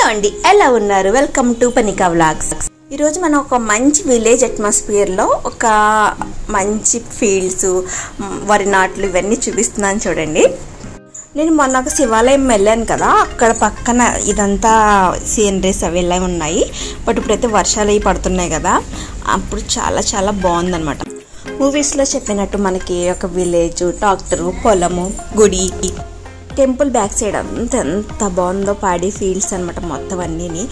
అండి ఎలా ఉన్నారు వెల్కమ్ టు పనికా వ్లాగ్స్ ఈరోజు మనం ఒక మంచి విలేజ్ అట్మాస్ఫియర్లో ఒక మంచి ఫీల్డ్స్ వరి నాట్లు ఇవన్నీ చూపిస్తున్నాను చూడండి నేను మొన్న ఒక శివాలయం వెళ్ళాను కదా అక్కడ పక్కన ఇదంతా సీనరీస్ అవి ఇలా ఉన్నాయి బట్ ఇప్పుడైతే వర్షాలు అవి పడుతున్నాయి కదా అప్పుడు చాలా చాలా బాగుందన్నమాట మూవీస్లో చెప్పినట్టు మనకి ఒక విలేజ్ ట్రాక్టరు పొలము గుడి టెంపుల్ బ్యాక్ సైడ్ అంత ఎంత బాగుందో పాడి ఫీల్డ్స్ అనమాట మొత్తం అన్నీని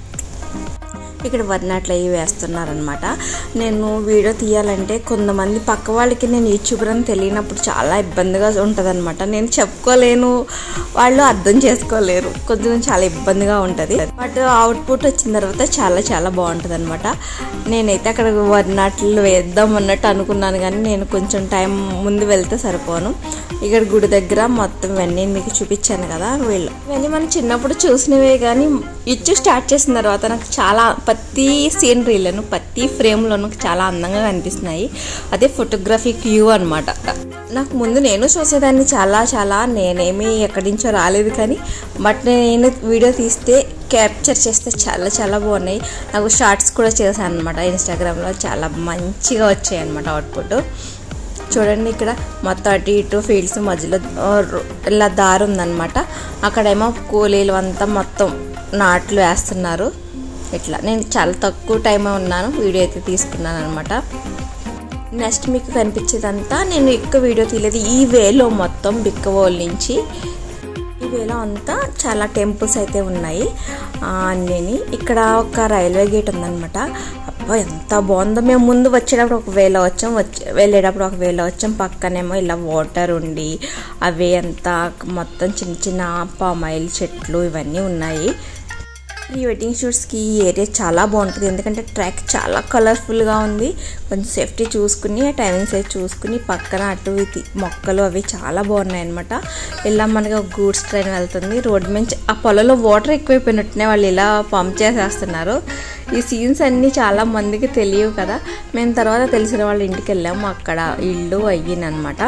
ఇక్కడ వరినాట్లు అవి వేస్తున్నారనమాట నేను వీడియో తీయాలంటే కొంతమంది పక్క వాళ్ళకి నేను యూట్యూబర్ అని తెలియనప్పుడు చాలా ఇబ్బందిగా ఉంటుందన్నమాట నేను చెప్పుకోలేను వాళ్ళు అర్థం చేసుకోలేరు కొంచెం చాలా ఇబ్బందిగా ఉంటుంది బట్ అవుట్పుట్ వచ్చిన తర్వాత చాలా చాలా బాగుంటుంది అనమాట నేనైతే అక్కడ వరినాట్లు వేద్దాం అన్నట్టు అనుకున్నాను కానీ నేను కొంచెం టైం ముందు వెళ్తే సరిపోను ఇక్కడ గుడి దగ్గర మొత్తం ఇవన్నీ మీకు చూపించాను కదా వీళ్ళు ఇవన్నీ మనం చిన్నప్పుడు చూసినవే కానీ ఇచ్చు స్టార్ట్ చేసిన తర్వాత నాకు చాలా ప్రతి సీనరీలను ప్రతి ఫ్రేమ్లోనూ చాలా అందంగా కనిపిస్తున్నాయి అదే ఫోటోగ్రఫిక్ వ్యూ అనమాట నాకు ముందు నేను చూసేదాన్ని చాలా చాలా నేనేమి ఎక్కడి నుంచో రాలేదు కానీ బట్ నేను వీడియో తీస్తే క్యాప్చర్ చేస్తే చాలా చాలా బాగున్నాయి నాకు షార్ట్స్ కూడా చేశాను అనమాట ఇన్స్టాగ్రామ్లో చాలా మంచిగా వచ్చాయి అనమాట అవుట్పుట్ చూడండి ఇక్కడ మొత్తం అటు ఇటు ఫీల్డ్స్ మధ్యలో ఇలా దారి ఉందన్నమాట అక్కడేమో కూలీలు అంతా మొత్తం నాట్లు వేస్తున్నారు ఇట్లా నేను చాలా తక్కువ టైం ఉన్నాను వీడియో అయితే తీసుకున్నాను అనమాట నెక్స్ట్ మీకు కనిపించేదంతా నేను ఎక్కువ వీడియో తీయలేదు ఈ వేలో మొత్తం బిక్కవోల్ నుంచి ఈ వేలో అంతా చాలా టెంపుల్స్ అయితే ఉన్నాయి అన్నీ ఇక్కడ ఒక రైల్వే గేట్ ఉందన్నమాట అబ్బా ఎంత బాగుందో మేము ముందు వచ్చేటప్పుడు ఒక వేలో వచ్చాం వచ్చి వెళ్ళేటప్పుడు ఒక వేలో వచ్చాం పక్కనేమో ఇలా వాటర్ ఉండి అవి అంతా మొత్తం చిన్న చిన్న పామాయిల్ చెట్లు ఇవన్నీ ఉన్నాయి ఈ వెడ్డింగ్ షూట్స్కి ఈ ఏరియా చాలా బాగుంటుంది ఎందుకంటే ట్రాక్ చాలా కలర్ఫుల్గా ఉంది కొంచెం సేఫ్టీ చూసుకుని టైమింగ్స్ అయితే చూసుకుని పక్కన అటు ఇది మొక్కలు అవి చాలా బాగున్నాయి అనమాట ఇలా మనకి ఒక గూడ్స్ ట్రైన్ వెళ్తుంది రోడ్ నుంచి ఆ పొలంలో వాటర్ ఎక్కువైపోయినట్టునే వాళ్ళు ఇలా పంప్ చేసేస్తున్నారు ఈ సీన్స్ అన్నీ చాలా మందికి తెలియవు కదా మేము తర్వాత తెలిసిన వాళ్ళ ఇంటికి వెళ్ళాము అక్కడ ఇల్లు అయ్యిందనమాట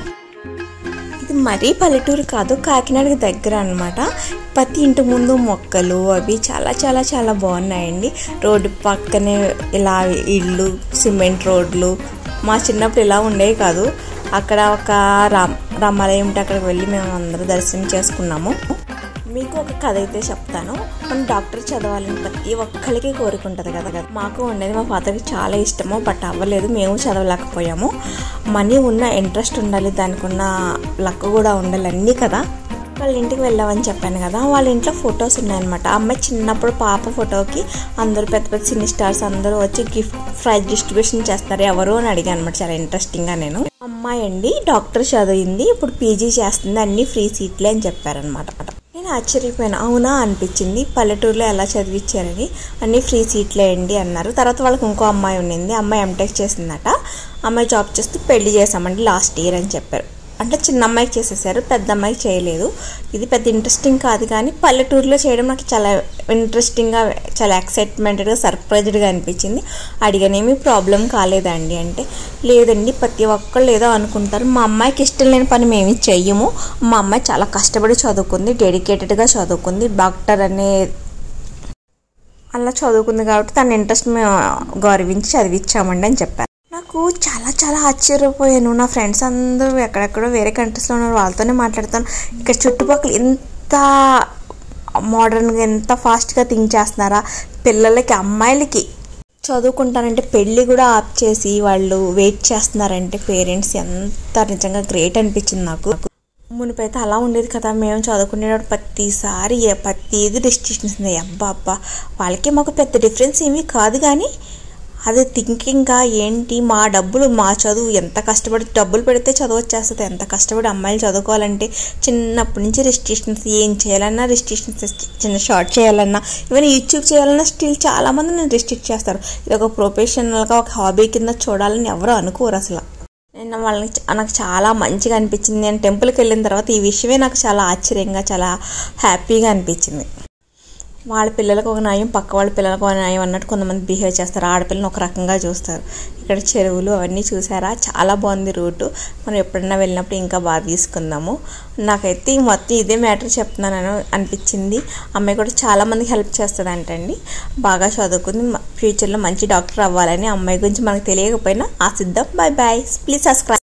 ఇది మరీ పల్లెటూరు కాదు కాకినాడకి దగ్గర అనమాట ప్రతి ఇంటి ముందు మొక్కలు అవి చాలా చాలా చాలా బాగున్నాయండి రోడ్డు పక్కనే ఇలా ఇళ్ళు సిమెంట్ రోడ్లు మా చిన్నప్పుడు ఇలా ఉండేవి కాదు అక్కడ ఒక రామ్ రామాలయం ఉంటే అక్కడికి వెళ్ళి మేము అందరూ దర్శనం చేసుకున్నాము మీకు ఒక కథ అయితే చెప్తాను మనం డాక్టర్ చదవాలని ప్రతి ఒక్కరికి కోరుకుంటుంది కదా కదా మాకు ఉండేది మా ఫాదర్కి చాలా ఇష్టము బట్ అవ్వలేదు మేము చదవలేకపోయాము మనీ ఉన్న ఇంట్రెస్ట్ ఉండాలి దానికి ఉన్న లక్ కూడా ఉండాలి అన్నీ కదా వాళ్ళ ఇంటికి వెళ్ళామని చెప్పాను కదా వాళ్ళ ఇంట్లో ఫొటోస్ ఉన్నాయన్నమాట అమ్మాయి చిన్నప్పుడు పాప ఫోటోకి అందరూ పెద్ద పెద్ద సినీ స్టార్స్ అందరూ వచ్చి గిఫ్ట్ ప్రైజ్ డిస్ట్రిబ్యూషన్ చేస్తారు ఎవరు అని అడిగాను అనమాట చాలా ఇంట్రెస్టింగ్గా నేను అమ్మాయి అండి డాక్టర్ చదివింది ఇప్పుడు పీజీ చేస్తుంది అన్ని ఫ్రీ సీట్లే అని చెప్పారనమాట నేను ఆశ్చర్యపోయాను అవునా అనిపించింది పల్లెటూరులో ఎలా చదివించారని అన్ని ఫ్రీ సీట్లే అండి అన్నారు తర్వాత వాళ్ళకి ఇంకో అమ్మాయి ఉండింది అమ్మాయి ఎంటెక్ చేసిందట అమ్మాయి జాబ్ చేస్తూ పెళ్లి చేసామండి లాస్ట్ ఇయర్ అని చెప్పారు అంటే చిన్న అమ్మాయికి చేసేసారు పెద్ద అమ్మాయికి చేయలేదు ఇది పెద్ద ఇంట్రెస్టింగ్ కాదు కానీ పల్లెటూరులో చేయడం నాకు చాలా ఇంట్రెస్టింగ్గా చాలా ఎక్సైట్మెంటెడ్గా సర్ప్రైజ్డ్గా అనిపించింది అడిగనేమి ప్రాబ్లం కాలేదండి అంటే లేదండి ప్రతి ఒక్కళ్ళు ఏదో అనుకుంటారు మా అమ్మాయికి ఇష్టం లేని పని మేము చెయ్యము మా అమ్మాయి చాలా కష్టపడి చదువుకుంది డెడికేటెడ్గా చదువుకుంది డాక్టర్ అనే అలా చదువుకుంది కాబట్టి తన ఇంట్రెస్ట్ మేము గౌరవించి చదివించామండి అని చెప్పారు నాకు చాలా చాలా ఆశ్చర్యపోయాను నా ఫ్రెండ్స్ అందరూ ఎక్కడెక్కడో వేరే కంట్రీస్లో ఉన్నారు వాళ్ళతోనే మాట్లాడతాను ఇక్కడ చుట్టుపక్కల ఎంత మోడర్న్గా ఎంత ఫాస్ట్గా థింక్ చేస్తున్నారా పిల్లలకి అమ్మాయిలకి చదువుకుంటానంటే పెళ్ళి కూడా ఆప్ చేసి వాళ్ళు వెయిట్ చేస్తున్నారంటే పేరెంట్స్ ఎంత నిజంగా గ్రేట్ అనిపించింది నాకు మునిపైతే అలా ఉండేది కదా మేము చదువుకునేటప్పుడు ప్రతిసారి ప్రతిది రెస్ట్రిక్షన్స్ ఉన్నాయి అబ్బా అబ్బా వాళ్ళకి మాకు పెద్ద డిఫరెన్స్ ఏమీ కాదు కానీ అది థింకింగ్గా ఏంటి మా డబ్బులు మా చదువు ఎంత కష్టపడి డబ్బులు పెడితే చదువు వచ్చేస్తుంది ఎంత కష్టపడి అమ్మాయిలు చదువుకోవాలంటే చిన్నప్పటి నుంచి రెస్ట్రిక్షన్స్ ఏం చేయాలన్నా రెస్ట్రిక్షన్స్ చిన్న షార్ట్ చేయాలన్నా ఈవెన్ యూట్యూబ్ చేయాలన్నా స్టిల్ చాలామంది నేను రెస్ట్రిక్ట్ చేస్తారు ఇది ఒక ప్రొఫెషనల్గా ఒక హాబీ కింద చూడాలని ఎవరు అనుకోరు అసలు నేను వాళ్ళకి నాకు చాలా మంచిగా అనిపించింది నేను టెంపుల్కి వెళ్ళిన తర్వాత ఈ విషయమే నాకు చాలా ఆశ్చర్యంగా చాలా హ్యాపీగా అనిపించింది వాళ్ళ పిల్లలకు ఒక న్యాయం పక్క వాళ్ళ పిల్లలకు ఒక న్యాయం అన్నట్టు కొంతమంది బిహేవ్ చేస్తారు ఆడపిల్లని ఒక రకంగా చూస్తారు ఇక్కడ చెరువులు అవన్నీ చూసారా చాలా బాగుంది రూటు మనం ఎప్పుడన్నా వెళ్ళినప్పుడు ఇంకా బాగా తీసుకుందాము నాకైతే ఈ మొత్తం ఇదే మ్యాటర్ చెప్తున్నాను అనిపించింది అమ్మాయి కూడా చాలా మందికి హెల్ప్ చేస్తుంది అంటండి బాగా చదువుకుంది ఫ్యూచర్లో మంచి డాక్టర్ అవ్వాలని అమ్మాయి గురించి మనకు తెలియకపోయినా ఆశిద్దాం బాయ్ బాయ్ ప్లీజ్ సబ్స్క్రైబ్